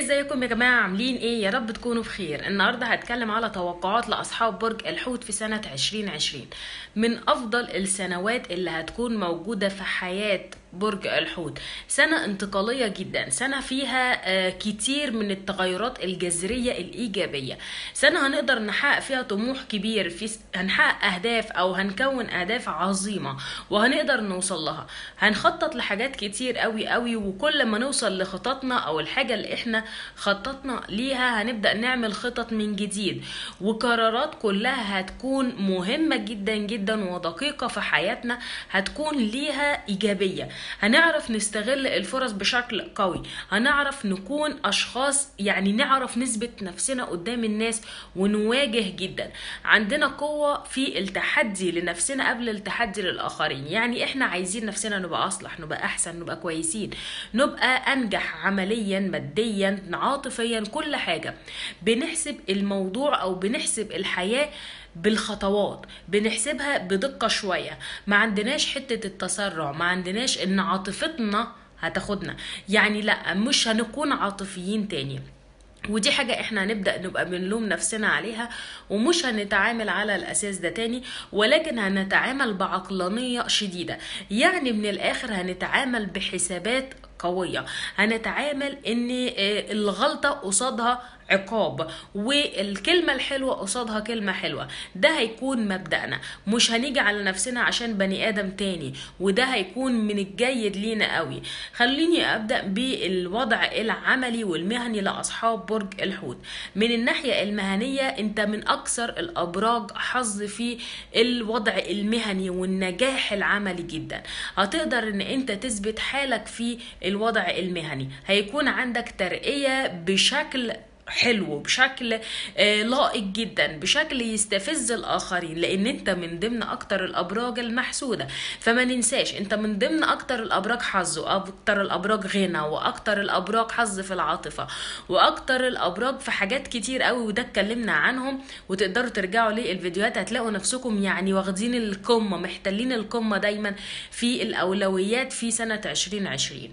ازيكم يا جماعة عاملين ايه يا رب تكونوا بخير النهاردة هتكلم على توقعات لأصحاب برج الحوت في سنة 2020 من أفضل السنوات اللي هتكون موجودة في حياة برج الحوت سنة انتقالية جدا سنة فيها آه، كتير من التغيرات الجذرية الإيجابية سنة هنقدر نحقق فيها طموح كبير في هنحقق أهداف أو هنكون أهداف عظيمة وهنقدر نوصل لها هنخطط لحاجات كتير قوي قوي وكل ما نوصل لخططنا أو الحاجة اللي احنا خططنا ليها هنبدأ نعمل خطط من جديد وقرارات كلها هتكون مهمة جدا جدا ودقيقة في حياتنا هتكون ليها إيجابية هنعرف نستغل الفرص بشكل قوي هنعرف نكون أشخاص يعني نعرف نثبت نفسنا قدام الناس ونواجه جدا عندنا قوة في التحدي لنفسنا قبل التحدي للآخرين يعني احنا عايزين نفسنا نبقى أصلح نبقى أحسن نبقى كويسين نبقى أنجح عمليا ماديا عاطفيا كل حاجة بنحسب الموضوع أو بنحسب الحياة بالخطوات بنحسبها بدقة شوية ما عندناش حتة التسرع ما عندناش ان عاطفتنا هتاخدنا يعني لا مش هنكون عاطفيين تاني ودي حاجة احنا هنبدأ نبقى بنلوم نفسنا عليها ومش هنتعامل على الأساس ده تاني ولكن هنتعامل بعقلانية شديدة يعني من الآخر هنتعامل بحسابات قوية هنتعامل ان آه، الغلطة قصادها عقاب والكلمة الحلوة قصادها كلمة حلوة ده هيكون مبدأنا مش هنيجي على نفسنا عشان بني آدم تاني وده هيكون من الجيد لينا قوي خليني أبدأ بالوضع العملي والمهني لأصحاب برج الحوت من الناحية المهنية انت من أكثر الأبراج حظ في الوضع المهني والنجاح العملي جدا هتقدر ان انت تثبت حالك في الوضع المهني هيكون عندك ترقية بشكل حلو بشكل آه، لائق جدا بشكل يستفز الاخرين لان انت من ضمن اكتر الابراج المحسوده فما ننساش انت من ضمن اكتر الابراج حظ واكتر الابراج غنى واكتر الابراج حظ في العاطفه واكتر الابراج في حاجات كتير قوي وده اتكلمنا عنهم وتقدروا ترجعوا للفيديوهات هتلاقوا نفسكم يعني واخدين القمه محتلين القمه دايما في الاولويات في سنه 2020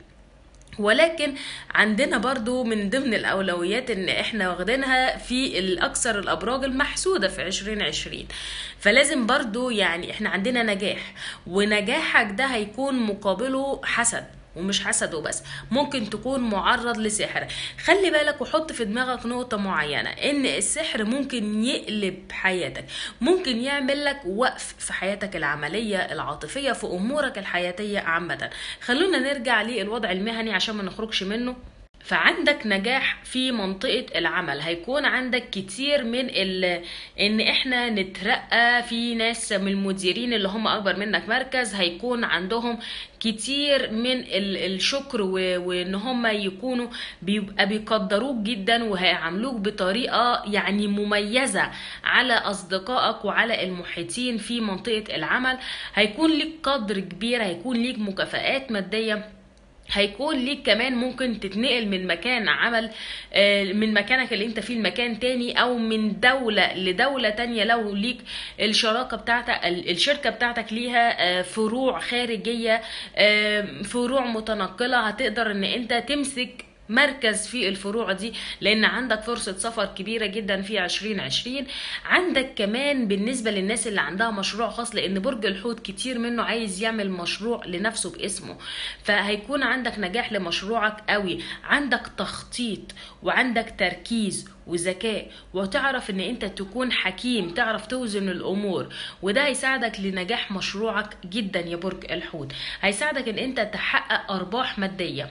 ولكن عندنا برضو من ضمن الأولويات إن إحنا واخدينها في الأكثر الأبراج المحسودة في 2020 فلازم برضو يعني إحنا عندنا نجاح ونجاحك ده هيكون مقابله حسد ومش حسد وبس ممكن تكون معرض لسحر خلي بالك وحط في دماغك نقطة معينة ان السحر ممكن يقلب حياتك ممكن يعمل لك وقف في حياتك العملية العاطفية في امورك الحياتية عامة خلونا نرجع للوضع المهني عشان ما نخرجش منه فعندك نجاح في منطقة العمل هيكون عندك كتير من ال... ان احنا نترقى في ناس من المديرين اللي هم اكبر منك مركز هيكون عندهم كتير من ال... الشكر و... وان هم يكونوا بيبقى بيقدروك جدا وهيعاملوك بطريقة يعني مميزة على اصدقائك وعلى المحيطين في منطقة العمل هيكون ليك قدر كبير هيكون ليك مكافآت مادية هيكون ليك كمان ممكن تتنقل من مكان عمل آه، من مكانك اللي انت فيه لمكان تاني او من دولة لدولة تانية لو ليك الشراكة بتاعتك ال- الشركة بتاعتك ليها آه، فروع خارجية آه، فروع متنقلة هتقدر ان انت تمسك مركز في الفروع دي لان عندك فرصة سفر كبيرة جدا في 2020 عندك كمان بالنسبة للناس اللي عندها مشروع خاص لان برج الحوت كتير منه عايز يعمل مشروع لنفسه باسمه فهيكون عندك نجاح لمشروعك قوي عندك تخطيط وعندك تركيز وذكاء وتعرف ان انت تكون حكيم تعرف توزن الامور وده هيساعدك لنجاح مشروعك جدا يا برج الحوت هيساعدك ان انت تحقق ارباح ماديه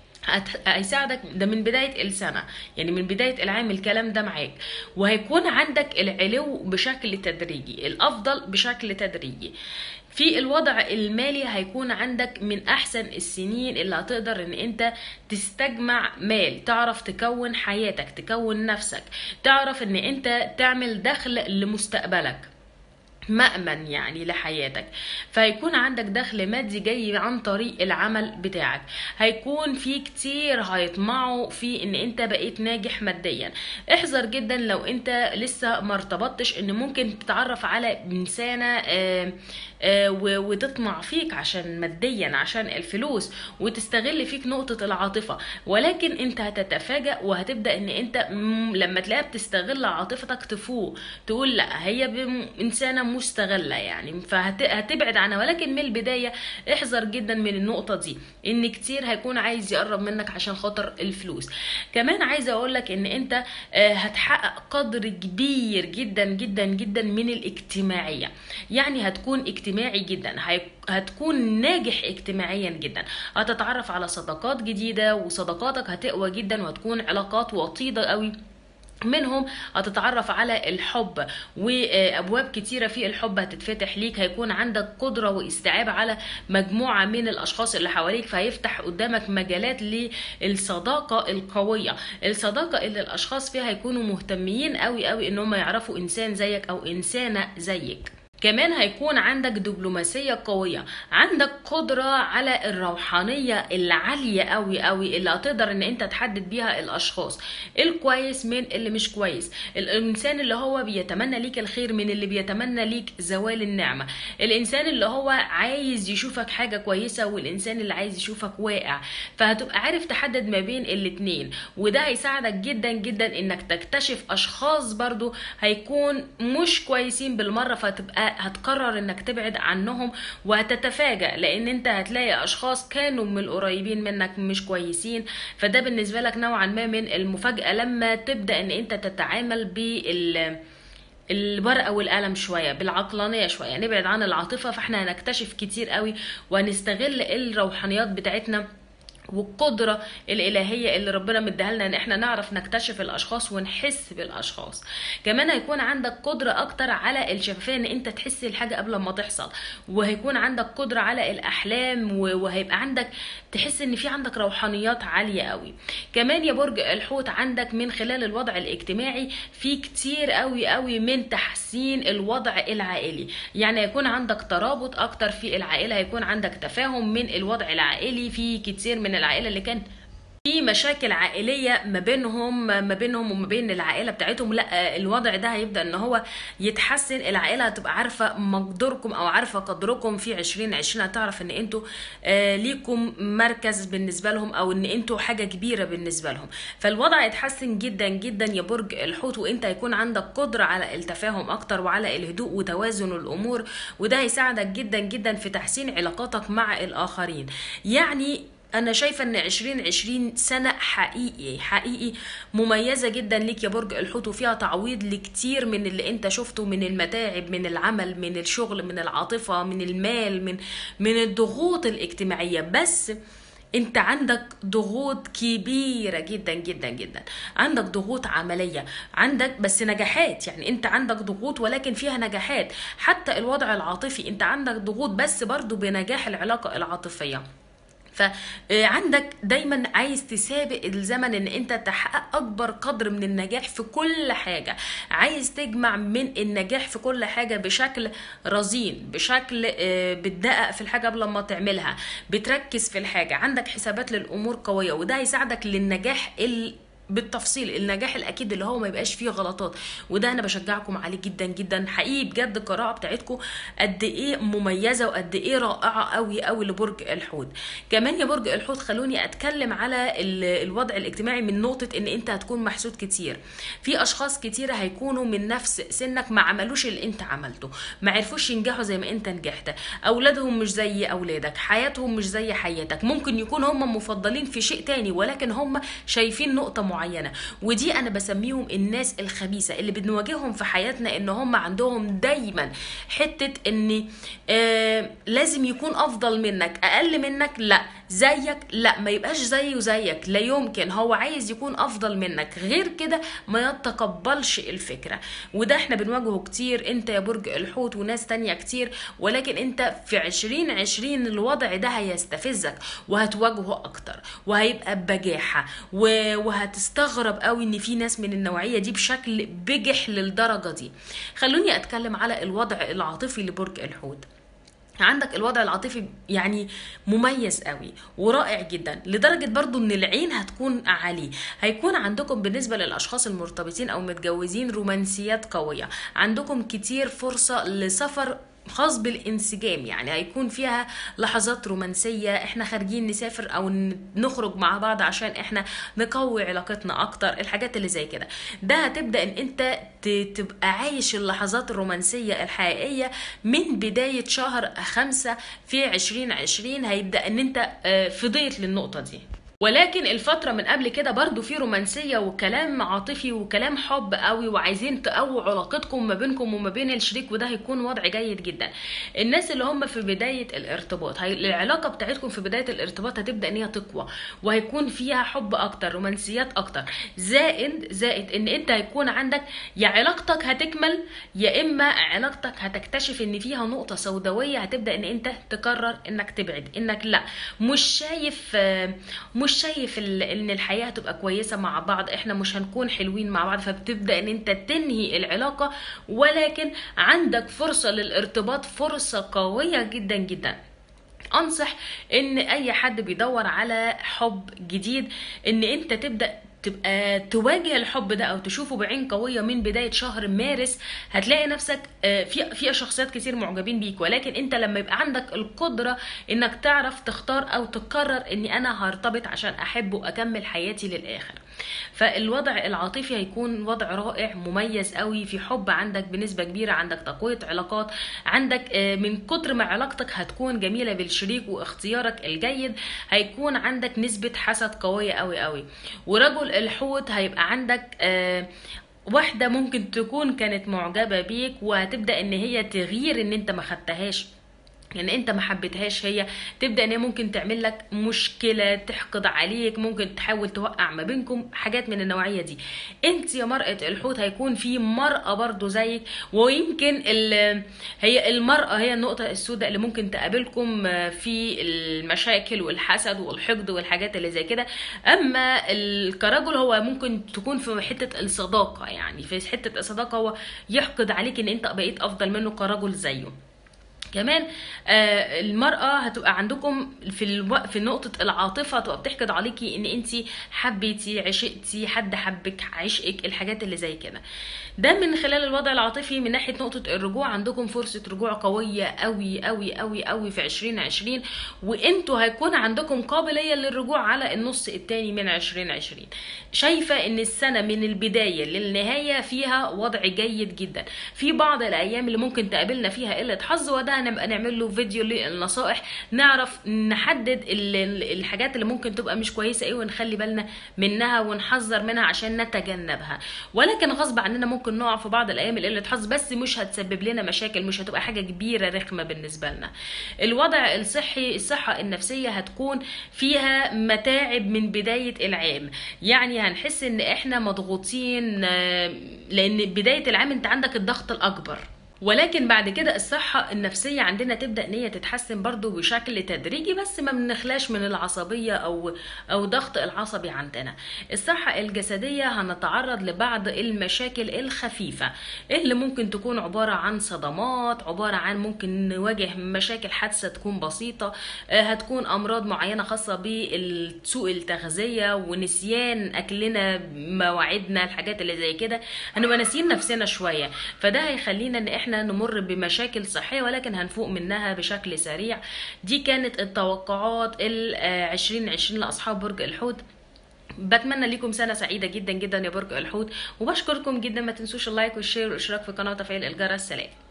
هت- هيساعدك ده من بداية السنة يعني من بداية العام الكلام ده معاك وهيكون عندك العلو بشكل تدريجي الأفضل بشكل تدريجي في الوضع المالي هيكون عندك من أحسن السنين اللي هتقدر إن أنت تستجمع مال تعرف تكون حياتك تكون نفسك تعرف إن أنت تعمل دخل لمستقبلك مأمن يعني لحياتك فهيكون عندك دخل مادي جاي عن طريق العمل بتاعك هيكون في كتير هيطمعوا في ان انت بقيت ناجح ماديا احذر جدا لو انت لسه ما ارتبطتش ان ممكن تتعرف على انسانة آه، آه، و- وتطمع فيك عشان ماديا عشان الفلوس وتستغل فيك نقطة العاطفة ولكن انت هتتفاجأ وهتبدأ ان انت م- لما تلاقيها بتستغل عاطفتك تفوق تقول لا هي بم- انسانة مستغلة يعني فهتبعد عنها ولكن من البداية احذر جدا من النقطة دي ان كتير هيكون عايز يقرب منك عشان خاطر الفلوس كمان عايزة اقولك ان انت آه، هتحقق قدر كبير جدا جدا جدا من الاجتماعية يعني هتكون اجتماعي جدا هي- هتكون ناجح اجتماعيا جدا هتتعرف على صداقات جديدة وصداقاتك هتقوى جدا وهتكون علاقات وطيدة قوي منهم هتتعرف على الحب وابواب كتيره في الحب هتتفتح ليك هيكون عندك قدره واستيعاب على مجموعه من الاشخاص اللي حواليك فهيفتح قدامك مجالات للصداقه القويه الصداقه اللي الاشخاص فيها هيكونوا مهتمين قوي قوي ان هم يعرفوا انسان زيك او انسانه زيك كمان هيكون عندك دبلوماسية قوية عندك قدرة على الروحانية العالية قوي قوي اللي هتقدر ان انت تحدد بيها الاشخاص الكويس من اللي مش كويس الانسان اللي هو بيتمنى ليك الخير من اللي بيتمنى ليك زوال النعمة الانسان اللي هو عايز يشوفك حاجة كويسة والانسان اللي عايز يشوفك واقع فهتبقى عارف تحدد ما بين الاتنين وده هيساعدك جدا جدا انك تكتشف اشخاص برضو هيكون مش كويسين بالمرة فتبقى هتقرر انك تبعد عنهم وهتتفاجأ لان انت هتلاقي اشخاص كانوا من القريبين منك مش كويسين فده بالنسبة لك نوعا ما من المفاجأة لما تبدأ ان انت تتعامل بال الورقة والقلم شوية بالعقلانية شوية نبعد عن العاطفة فاحنا هنكتشف كتير قوي وهنستغل الروحانيات بتاعتنا والقدرة الإلهية اللي ربنا مديها لنا إن إحنا نعرف نكتشف الأشخاص ونحس بالأشخاص كمان هيكون عندك قدرة أكتر على الشفافية إن أنت تحس الحاجة قبل ما تحصل وهيكون عندك قدرة على الأحلام و- وهيبقى عندك تحس إن في عندك روحانيات عالية قوي كمان يا برج الحوت عندك من خلال الوضع الاجتماعي في كتير قوي قوي من تحسين الوضع العائلي يعني هيكون عندك ترابط أكتر في العائلة هيكون عندك تفاهم من الوضع العائلي في كتير من العائلة اللي كان في مشاكل عائلية ما بينهم ما بينهم وما بين العائلة بتاعتهم لا الوضع ده هيبدأ ان هو يتحسن العائلة هتبقى عارفة مقدوركم او عارفة قدركم في 2020 هتعرف ان انتوا آه، ليكم مركز بالنسبة لهم او ان انتوا حاجة كبيرة بالنسبة لهم فالوضع هيتحسن جدا جدا يا برج الحوت وانت هيكون عندك قدرة على التفاهم اكتر وعلى الهدوء وتوازن الامور وده هيساعدك جدا جدا في تحسين علاقاتك مع الاخرين يعني انا شايفه ان 2020 سنه حقيقي حقيقي مميزه جدا ليك يا برج الحوت وفيها تعويض لكتير من اللي انت شفته من المتاعب من العمل من الشغل من العاطفه من المال من من الضغوط الاجتماعيه بس انت عندك ضغوط كبيرة جدا جدا جدا عندك ضغوط عملية عندك بس نجاحات يعني انت عندك ضغوط ولكن فيها نجاحات حتى الوضع العاطفي انت عندك ضغوط بس برضو بنجاح العلاقة العاطفية فعندك دايما عايز تسابق الزمن ان انت تحقق اكبر قدر من النجاح في كل حاجة عايز تجمع من النجاح في كل حاجة بشكل رزين بشكل آه، بتدقق في الحاجة قبل ما تعملها بتركز في الحاجة عندك حسابات للامور قوية وده هيساعدك للنجاح ال بالتفصيل النجاح الاكيد اللي هو ما يبقاش فيه غلطات وده انا بشجعكم عليه جدا جدا حقيقي بجد القراءه بتاعتكم قد ايه مميزه وقد ايه رائعه قوي قوي لبرج الحوت كمان يا برج الحوت خلوني اتكلم على ال- الوضع الاجتماعي من نقطه ان انت هتكون محسود كتير في اشخاص كتيره هيكونوا من نفس سنك ما عملوش اللي انت عملته ما عرفوش ينجحوا زي ما انت نجحت اولادهم مش زي اولادك حياتهم مش زي حياتك ممكن يكون هم مفضلين في شيء تاني ولكن هم شايفين نقطه معينه ودي انا بسميهم الناس الخبيثه اللي بنواجههم في حياتنا ان هم عندهم دايما حته ان آه لازم يكون افضل منك اقل منك لا زيك لا ما يبقاش زيه وزيك لا يمكن هو عايز يكون افضل منك غير كده ما يتقبلش الفكره وده احنا بنواجهه كتير انت يا برج الحوت وناس تانية كتير ولكن انت في 2020 الوضع ده هيستفزك وهتواجهه اكتر وهيبقى بجاحه و- وهتستغرب قوي ان في ناس من النوعيه دي بشكل بجح للدرجه دي خلوني اتكلم على الوضع العاطفي لبرج الحوت عندك الوضع العاطفي يعني مميز قوي ورائع جدا لدرجة برضو ان العين هتكون عليه هيكون عندكم بالنسبة للاشخاص المرتبطين او متجوزين رومانسيات قوية عندكم كتير فرصة لسفر خاص بالانسجام يعني هيكون فيها لحظات رومانسية احنا خارجين نسافر او نخرج مع بعض عشان احنا نقوي علاقتنا اكتر الحاجات اللي زي كده ده هتبدأ ان انت تبقى عايش اللحظات الرومانسية الحقيقية من بداية شهر خمسة في عشرين عشرين هيبدأ ان انت فضيت للنقطة دي ولكن الفترة من قبل كده برضو في رومانسية وكلام عاطفي وكلام حب قوي وعايزين تقووا علاقتكم ما بينكم وما بين الشريك وده هيكون وضع جيد جدا الناس اللي هم في بداية الارتباط هي العلاقة بتاعتكم في بداية الارتباط هتبدأ ان هي تقوى وهيكون فيها حب اكتر رومانسيات اكتر زائد زائد ان انت هيكون عندك يا علاقتك هتكمل يا اما علاقتك هتكتشف ان فيها نقطة سوداوية هتبدأ ان انت تقرر انك تبعد انك لا مش شايف مش مش شايف ان الحياه هتبقى كويسه مع بعض احنا مش هنكون حلوين مع بعض فبتبدا ان انت تنهي العلاقه ولكن عندك فرصه للارتباط فرصه قويه جدا جدا انصح ان اي حد بيدور على حب جديد ان انت تبدا تبقى تواجه الحب ده او تشوفه بعين قويه من بدايه شهر مارس هتلاقي نفسك في في شخصيات كتير معجبين بيك ولكن انت لما يبقى عندك القدره انك تعرف تختار او تقرر اني انا هرتبط عشان احب واكمل حياتي للاخر فالوضع العاطفي هيكون وضع رائع مميز قوي في حب عندك بنسبه كبيره عندك تقويه علاقات عندك من كتر ما علاقتك هتكون جميله بالشريك واختيارك الجيد هيكون عندك نسبه حسد قويه قوي قوي ورجل الحوت هيبقى عندك واحده ممكن تكون كانت معجبه بيك وهتبدا ان هي تغير ان انت ما خدتهاش يعني انت ما حبيتهاش هي تبدا ان هي ممكن تعمل لك مشكله تحقد عليك ممكن تحاول توقع ما بينكم حاجات من النوعيه دي انت يا مراه الحوت هيكون في مراه برضو زيك ويمكن هي المراه هي النقطه السوداء اللي ممكن تقابلكم في المشاكل والحسد والحقد والحاجات اللي زي كده اما كرجل هو ممكن تكون في حته الصداقه يعني في حته الصداقه هو يحقد عليك ان انت بقيت افضل منه كرجل زيه كمان آه المرأة هتبقى عندكم في الو... في نقطة العاطفة هتبقى بتحقد عليكي ان انت حبيتي عشقتي حد حبك عشقك الحاجات اللي زي كده ده من خلال الوضع العاطفي من ناحية نقطة الرجوع عندكم فرصة رجوع قوية قوي قوي قوي قوي في 2020 وانتوا هيكون عندكم قابلية للرجوع على النص التاني من 2020 شايفة ان السنة من البداية للنهاية فيها وضع جيد جدا في بعض الايام اللي ممكن تقابلنا فيها قلة حظ وده هنبقى نعمل له فيديو للنصائح نعرف نحدد الحاجات اللي ممكن تبقى مش كويسه ايه ونخلي بالنا منها ونحذر منها عشان نتجنبها ولكن غصب عننا ممكن نقع في بعض الايام اللي قله حظ بس مش هتسبب لنا مشاكل مش هتبقى حاجه كبيره رخمه بالنسبه لنا الوضع الصحي الصحه النفسيه هتكون فيها متاعب من بدايه العام يعني هنحس ان احنا مضغوطين لان بدايه العام انت عندك الضغط الاكبر ولكن بعد كده الصحة النفسية عندنا تبدأ ان هي تتحسن برضو بشكل تدريجي بس ما بنخلاش من العصبية او او ضغط العصبي عندنا الصحة الجسدية هنتعرض لبعض المشاكل الخفيفة اللي ممكن تكون عبارة عن صدمات عبارة عن ممكن نواجه مشاكل حادثة تكون بسيطة هتكون امراض معينة خاصة بسوء التغذية ونسيان اكلنا مواعيدنا الحاجات اللي زي كده هنبقى ناسيين نفسنا شوية فده هيخلينا ان احنا احنا نمر بمشاكل صحيه ولكن هنفوق منها بشكل سريع دي كانت التوقعات ال 2020 لاصحاب برج الحوت بتمنى لكم سنه سعيده جدا جدا يا برج الحوت وبشكركم جدا ما تنسوش اللايك والشير والاشتراك في القناه وتفعيل الجرس سلام